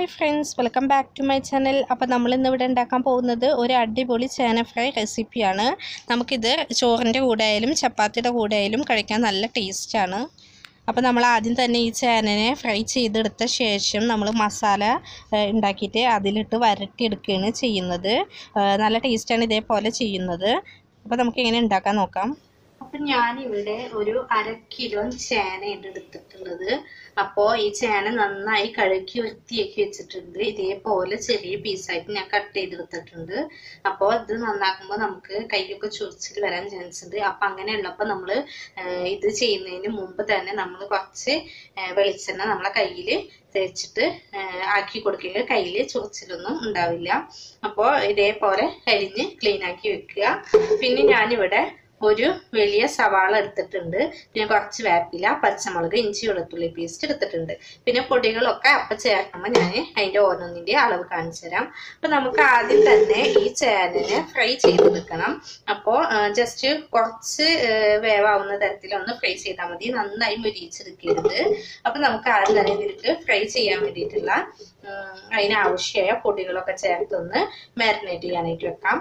hi friends welcome back to my channel അപ്പോൾ നമ്മൾ ഇന്ന് ഇവിടെ ഉണ്ടാക്കാൻ പോകുന്നത് ഒരു അടിപൊളി ചേന ഫ്രൈ റെസിപ്പിയാണ് നമുക്കിത് ചോറിൻ്റെ കൂടെ ആയാലും ചപ്പാത്തിയുടെ കൂടെ ആയാലും കഴിക്കാൻ നല്ല ടേസ്റ്റാണ് അപ്പോൾ നമ്മൾ ആദ്യം തന്നെ ഈ ചേനനെ ഫ്രൈ ചെയ്തെടുത്ത ശേഷം നമ്മൾ മസാല ഏഹ്, ഉണ്ടാക്കിയിട്ട് അതിലിട്ട് വരട്ടിയെടുക്കുകയാണ് ചെയ്യുന്നത് ഏഹ്, നല്ല ടേസ്റ്റാണ് ഇതേപോലെ ചെയ്യുന്നത് അപ്പോൾ നമുക്ക് എങ്ങനെ ഉണ്ടാക്കാൻ നോക്കാം അപ്പം ഞാനിവിടെ ഒരു അര കിലോ ചേനയാണ് എടുത്തിട്ടുള്ളത് അപ്പോൾ ഈ ചേന നന്നായി കഴുകി വൃത്തിയാക്കി വെച്ചിട്ടുണ്ട് ഇതേപോലെ ചെറിയ പീസായിട്ട് ഞാൻ കട്ട് ചെയ്തെടുത്തിട്ടുണ്ട് അപ്പോൾ ഇത് നന്നാക്കുമ്പോൾ നമുക്ക് കൈയൊക്കെ ചൊറിച്ചിൽ വരാൻ ചാൻസ് ഉണ്ട് അപ്പം അങ്ങനെയുള്ളപ്പോൾ നമ്മൾ ഇത് ചെയ്യുന്നതിന് മുമ്പ് തന്നെ നമ്മൾ കുറച്ച് ആ, വെളിച്ചെണ്ണ നമ്മളെ കയ്യിൽ തേച്ചിട്ട് ആ, ആക്കി കൊടുക്കുക കയ്യിൽ ചൊറിച്ചിലൊന്നും ഉണ്ടാവില്ല അപ്പോൾ ഇതേപോലെ കരിഞ്ഞ് ക്ലീൻ ആക്കി വെക്കുക പിന്നെ ഞാനിവിടെ ഒരു വലിയ സവാള എടുത്തിട്ടുണ്ട് പിന്നെ കുറച്ച് വേപ്പില പച്ചമുളക് ഇഞ്ചി വെളുത്തുള്ളി പേസ്റ്റ് എടുത്തിട്ടുണ്ട് പിന്നെ പൊടികളൊക്കെ അപ്പം ചേർക്കുമ്പോൾ ഞാൻ അതിൻ്റെ ഓരോന്നിൻ്റെ അളവ് കാണിച്ചു തരാം അപ്പം നമുക്ക് ആദ്യം തന്നെ ഈ ചേനനെ ഫ്രൈ ചെയ്തെടുക്കണം അപ്പോൾ ജസ്റ്റ് കുറച്ച് ആ, വേവാവുന്ന തരത്തിലൊന്ന് ഫ്രൈ ചെയ്താൽ മതി നന്നായി മുരിച്ചെടുക്കരുത് അപ്പം നമുക്ക് ആദ്യം തന്നെ ഇതിലേക്ക് ഫ്രൈ ചെയ്യാൻ വേണ്ടിയിട്ടുള്ള ഉം, അതിനാവശ്യമായ പൊടികളൊക്കെ ചേർത്തൊന്ന് മാരിനേറ്റ് ചെയ്യാനായിട്ട് വെക്കാം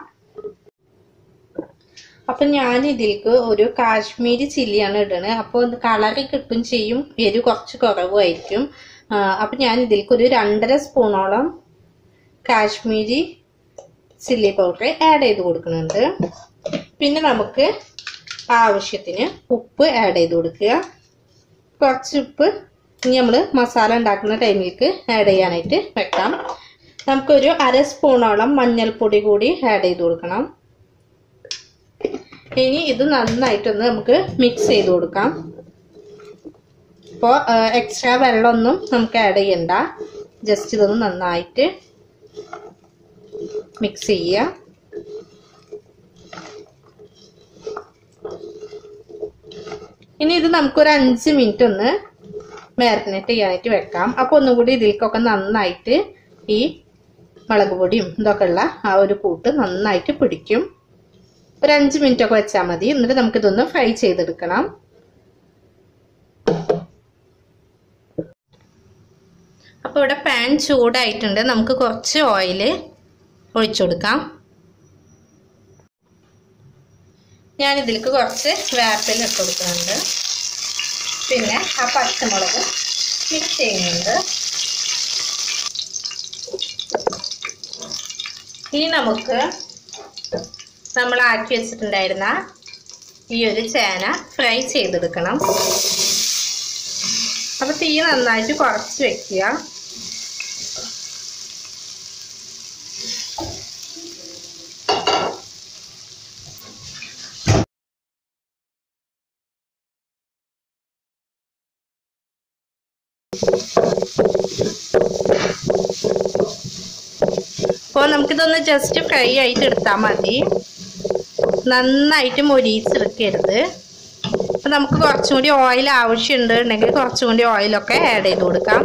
അപ്പൊ ഞാൻ ഇതിലേക്ക് ഒരു കാശ്മീരി ചില്ലിയാണ് ഇടുന്നത് അപ്പോൾ കളറ് കിട്ടും ചെയ്യും എരി കുറച്ച് കുറവായിരിക്കും ആ, അപ്പൊ ഞാൻ ഇതിലേക്ക് ഒരു രണ്ടര സ്പൂണോളം കാശ്മീരി ചില്ലി പൗഡർ ആഡ് ചെയ്ത് കൊടുക്കുന്നുണ്ട് പിന്നെ നമുക്ക് ആവശ്യത്തിന് ഉപ്പ് ആഡ് ചെയ്ത് കൊടുക്കുക കുറച്ച് ഉപ്പ് ഇനി നമ്മൾ മസാല ഉണ്ടാക്കുന്ന ടൈമിലേക്ക് ആഡ് ചെയ്യാനായിട്ട് വെക്കാം നമുക്കൊരു അര സ്പൂണോളം മഞ്ഞൾപ്പൊടി കൂടി ആഡ് ചെയ്ത് കൊടുക്കണം ഇനി ഇത് നന്നായിട്ടൊന്ന് നമുക്ക് മിക്സ് ചെയ്ത് കൊടുക്കാം ഇപ്പോൾ എക്സ്ട്രാ വെള്ളമൊന്നും നമുക്ക് ആഡ് ചെയ്യണ്ട ജസ്റ്റ് ഇതൊന്ന് നന്നായിട്ട് മിക്സ് ചെയ്യുക ഇനി ഇത് നമുക്കൊരു അഞ്ച് മിനിറ്റ് ഒന്ന് മാരിനേറ്റ് ചെയ്യാനായിട്ട് വെക്കാം അപ്പോൾ ഒന്നും കൂടി ഇതിലേക്കൊക്കെ നന്നായിട്ട് ഈ മുളക് പൊടിയും ഇതൊക്കെ ഉള്ള ആ ഒരു കൂട്ട് നന്നായിട്ട് പിടിക്കും ഒരു അഞ്ച് മിനിറ്റ് ഒക്കെ വെച്ചാൽ മതി എന്നിട്ട് നമുക്കിതൊന്ന് ഫ്രൈ ചെയ്തെടുക്കണം അപ്പോൾ ഇവിടെ പാൻ ചൂടായിട്ടുണ്ട് നമുക്ക് കുറച്ച് ഓയിൽ ഒഴിച്ചു കൊടുക്കാം ഞാൻ ഇതിലേക്ക് കുറച്ച് വേപ്പില ഇട്ട് കൊടുക്കുന്നുണ്ട് പിന്നെ ആ പച്ചമുളക് മിക്സ് ചെയ്യുന്നുണ്ട് ഇനി നമുക്ക് നമ്മൾ ആക്കി വെച്ചിട്ടുണ്ടായിരുന്ന ഈ ഒരു ചേന ഫ്രൈ ചെയ്തെടുക്കണം അപ്പോൾ തീ നന്നായിട്ട് കുറച്ച് വെക്കുക അപ്പോൾ നമുക്കിതൊന്ന് ജസ്റ്റ് ഫ്രൈ ആയിട്ട് എടുത്താൽ മതി നന്നായിട്ട് മൊരിയിച്ചെടുക്കരുത് അപ്പം നമുക്ക് കുറച്ചും കൂടി ഓയിൽ ആവശ്യമുണ്ട് ഉണ്ടെങ്കിൽ കുറച്ചും കൂടി ഓയിലൊക്കെ ആഡ് ചെയ്ത് കൊടുക്കാം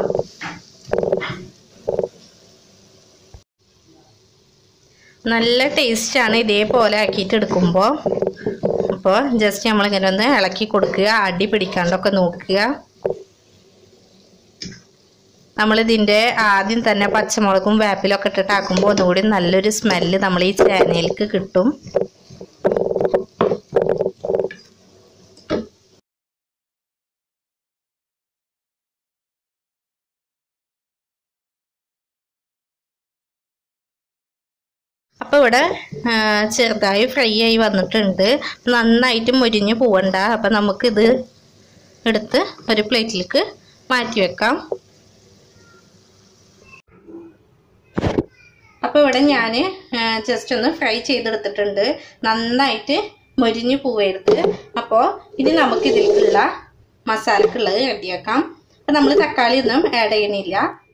നല്ല ടേസ്റ്റാണ് ഇതേപോലെ ആക്കിയിട്ട് എടുക്കുമ്പോൾ അപ്പോൾ ജസ്റ്റ് നമ്മളിങ്ങനെ ഒന്ന് ഇളക്കി കൊടുക്കുക അടി പിടിക്കാണ്ടൊക്കെ നോക്കുക നമ്മളിതിൻ്റെ ആദ്യം തന്നെ പച്ചമുളകും വേപ്പിലൊക്കെ ഇട്ടിട്ട് ആക്കുമ്പോൾ ഒന്നുകൂടി നല്ലൊരു സ്മെല്ല് നമ്മൾ ഈ ചേനയിലേക്ക് കിട്ടും അപ്പോൾ ഇവിടെ ആ, ചെറുതായി ഫ്രൈ ആയി വന്നിട്ടുണ്ട് നന്നായിട്ട് മുരിഞ്ഞ് പോവണ്ട അപ്പം നമുക്കിത് എടുത്ത് ഒരു പ്ലേറ്റിലേക്ക് മാറ്റി വെക്കാം അപ്പോൾ ഇവിടെ ഞാൻ ജസ്റ്റ് ഒന്ന് ഫ്രൈ ചെയ്തെടുത്തിട്ടുണ്ട് നന്നായിട്ട് മൊരിഞ്ഞ് പോവരുത് അപ്പോൾ ഇനി നമുക്ക് ഇതിലേക്കുള്ള മസാലക്കുള്ളത് റെഡിയാക്കാം അപ്പം നമ്മൾ തക്കാളി ഒന്നും ആഡ് ചെയ്യണില്ല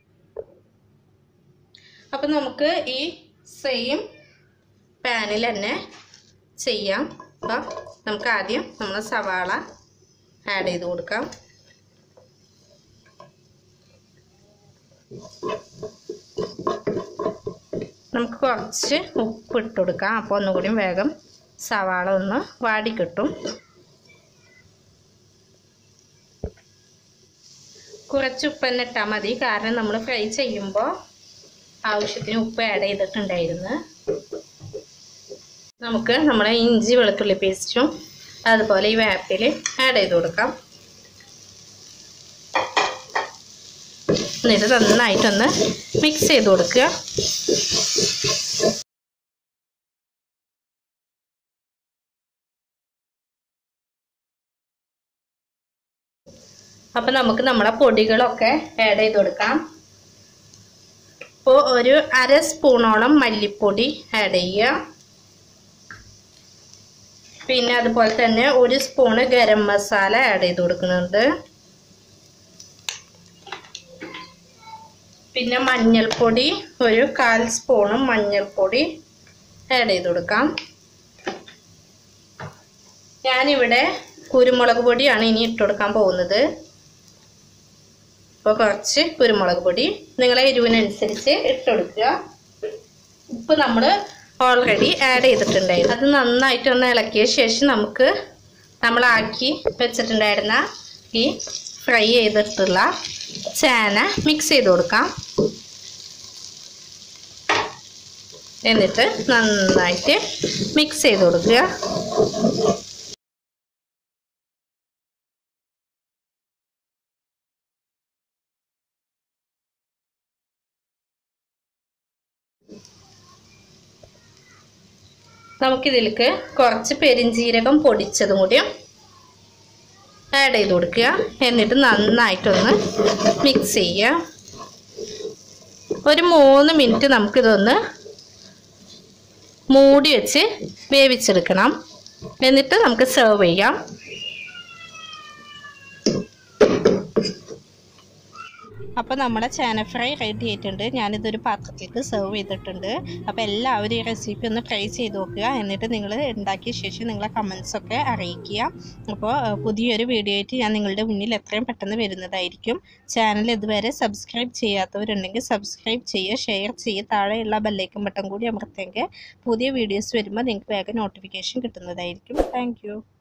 അപ്പം നമുക്ക് ഈ സെയിം പാനിൽ തന്നെ ചെയ്യാം അപ്പം നമുക്ക് ആദ്യം നമ്മൾ സവാള ആഡ് ചെയ്ത് കൊടുക്കാം നമുക്ക് കുറച്ച് ഉപ്പ് ഇട്ട് കൊടുക്കാം അപ്പോൾ ഒന്നുകൂടി വേഗം സവാള ഒന്ന് വാടി കിട്ടും കുറച്ച് ഉപ്പ് തന്നെ ഇട്ടാൽ മതി കാരണം നമ്മൾ ഫ്രൈ ചെയ്യുമ്പോൾ ആവശ്യത്തിന് ഉപ്പ് ആഡ് ചെയ്തിട്ടുണ്ടായിരുന്നു നമുക്ക് നമ്മുടെ ഇഞ്ചി വെളുത്തുള്ളി പേസ്റ്റും അതുപോലെ ഈ വേപ്പിൽ ആഡ് ചെയ്ത് കൊടുക്കാം എന്നിട്ട് നന്നായിട്ടൊന്ന് മിക്സ് ചെയ്ത് കൊടുക്കുക അപ്പം നമുക്ക് നമ്മളെ പൊടികളൊക്കെ ആഡ് ചെയ്ത് കൊടുക്കാം ഇപ്പോൾ ഒരു അര സ്പൂണോളം മല്ലിപ്പൊടി ആഡ് ചെയ്യുക പിന്നെ അതുപോലെ തന്നെ ഒരു സ്പൂണ് ഗരം മസാല ആഡ് ചെയ്ത് കൊടുക്കുന്നുണ്ട് പിന്നെ മഞ്ഞൾപ്പൊടി ഒരു കാൽ സ്പൂണും മഞ്ഞൾപ്പൊടി ആഡ് ചെയ്ത് കൊടുക്കാം ഞാനിവിടെ കുരുമുളക് പൊടിയാണ് ഇനി ഇട്ട് കൊടുക്കാൻ പോകുന്നത് അപ്പോൾ കുറച്ച് കുരുമുളക് പൊടി നിങ്ങളെ എരിവിനനുസരിച്ച് ഇട്ട് കൊടുക്കുക ഉപ്പ് നമ്മൾ ഓൾറെഡി ആഡ് ചെയ്തിട്ടുണ്ടായിരുന്നു അത് നന്നായിട്ടൊന്ന് ഇളക്കിയ ശേഷം നമുക്ക് നമ്മളാക്കി വെച്ചിട്ടുണ്ടായിരുന്ന ഈ ഫ്രൈ ചെയ്തിട്ടുള്ള ചേന മിക്സ് ചെയ്ത് കൊടുക്കാം എന്നിട്ട് നന്നായിട്ട് മിക്സ് ചെയ്ത് കൊടുക്കുക നമുക്കിതിലേക്ക് കുറച്ച് പെരിഞ്ജീരകം പൊടിച്ചതും കൂടി ആഡ് ചെയ്ത് കൊടുക്കുക എന്നിട്ട് നന്നായിട്ടൊന്ന് മിക്സ് ചെയ്യുക ഒരു മൂന്ന് മിനിറ്റ് നമുക്കിതൊന്ന് മൂടി വെച്ച് വേവിച്ചെടുക്കണം എന്നിട്ട് നമുക്ക് സെർവ് ചെയ്യാം അപ്പോൾ നമ്മുടെ ചേന ഫ്രൈ റെഡി ആയിട്ടുണ്ട് ഞാനിതൊരു പാത്രത്തിലേക്ക് സെർവ് ചെയ്തിട്ടുണ്ട് അപ്പോൾ എല്ലാവരും ഈ റെസിപ്പി ഒന്ന് ട്രൈ ചെയ്ത് നോക്കുക എന്നിട്ട് നിങ്ങൾ ഉണ്ടാക്കിയ ശേഷം നിങ്ങളെ കമൻസൊക്കെ അറിയിക്കുക അപ്പോൾ പുതിയൊരു വീഡിയോ ആയിട്ട് ഞാൻ നിങ്ങളുടെ മുന്നിൽ എത്രയും പെട്ടെന്ന് വരുന്നതായിരിക്കും ചാനൽ ഇതുവരെ സബ്സ്ക്രൈബ് ചെയ്യാത്തവരുണ്ടെങ്കിൽ സബ്സ്ക്രൈബ് ചെയ്യുക ഷെയർ ചെയ്യുക താഴെയുള്ള ബെല്ലൈക്കൻ ബട്ടൺ കൂടി അമർത്തേങ്കിൽ പുതിയ വീഡിയോസ് വരുമ്പോൾ നിങ്ങൾക്ക് വേഗം നോട്ടിഫിക്കേഷൻ കിട്ടുന്നതായിരിക്കും താങ്ക്